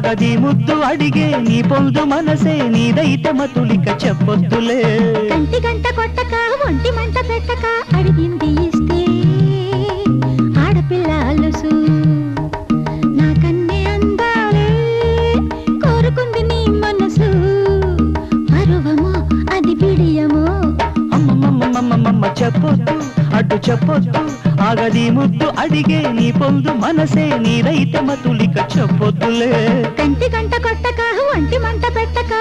ఆగది ముద్దు అడిగే నీ పొందు మనసే నీదైతే మతులిక చెప్పొద్దులే కంటి గంట కొట్టక ఒంటి మంట పెట్టక అడిగింది ఇస్తే ఆడపిల్ల అలుసు నా కన్నే అందాలే కోరుకుంది నీ మనసు పరువమో అది బిడియమో అమ్మమ్మమ్మమ్మమ్మ చెప్పొద్దు అడ్డు చెప్పొద్దు ఆగది ముద్దు అడిగే నీ పొందు మనసే నీదైతే మతులిక చెప్పొద్దులే కంటి గంట కొట్టక ఒంటి మంట పెట్టక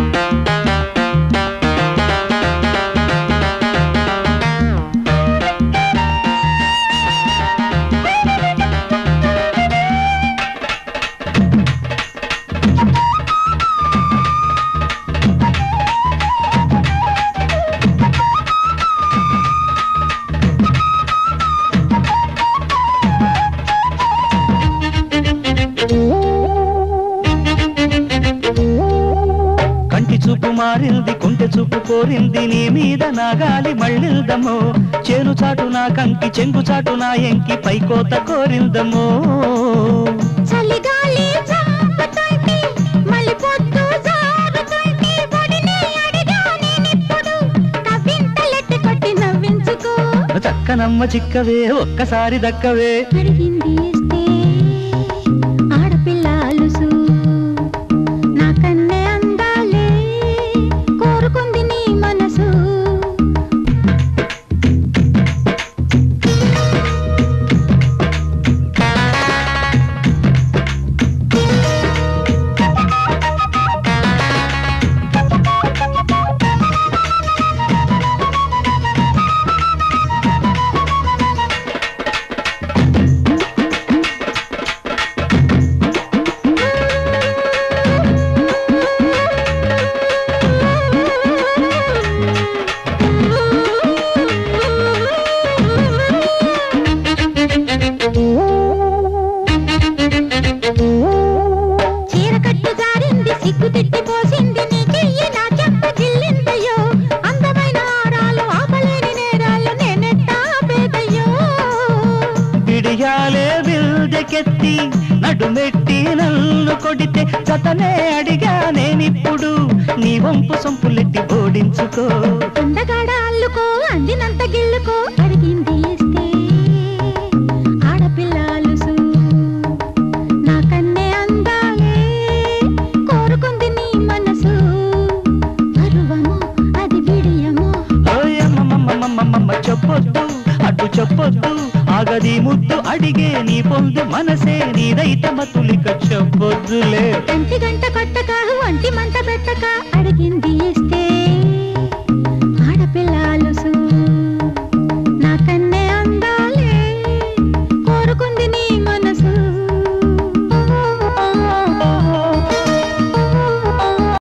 కంటి చూపు మారింది కుంటె చూపు కోరింది నీ మీద నా గాలి మళ్ళిల్దమో చేను చాటు నా కంకి చెంగు చాటు నా ఎంకి పైకోత కోరిందమో చలిగాలి చంపుతుంటే మళ్ళీ పొద్దు జారుతుంటే ఒడిని అడిగా నేనిప్పుడు కవింతలెట్టి కొట్టి నవ్వించుకో చక్కనమ్మ చిక్కవే ఒక్కసారి దక్కవే అడిగింది ఇస్తే ఆడపిల్ల అలుసు నా కన్నే అందాలే కోరుకుంది నీ మనసు చీర కట్టు జారింది సిగ్గు తిట్టి పోసింది నీ చెయ్యి నా చెంప గిల్లిందయ్యో అందమైన ఆరాలు ఆపలేని నేరాలు నేనెట్టా పేదయ్యో బిడియాలే బిల్దెకెత్తి నడుమెట్టి నల్లు కొడితే జతనే అడిగా నేనిప్పుడు నీ వంపు సొంపులెట్టి ఓడించుకో అందగాడ అల్లుకో అందినంత గిల్లుకో అడిగింది ఇస్తే ఆడపిల్ల అలుసు నా కన్నే అందాలే కోరుకుంది నీ మనసు పరువమో అది బిడియమో ఓయమ్మమ్మమ్మమ్మమ్మ చెప్పొద్దు అటు చెప్పొద్దు ఆగది ముద్దు అడిగే నీ పొందు మనసే నీదైతే మతులిక చెప్పొద్దులే కంటి గంట కొట్టక ఒంటి మంట పెట్టక అడిగింది ఇస్తే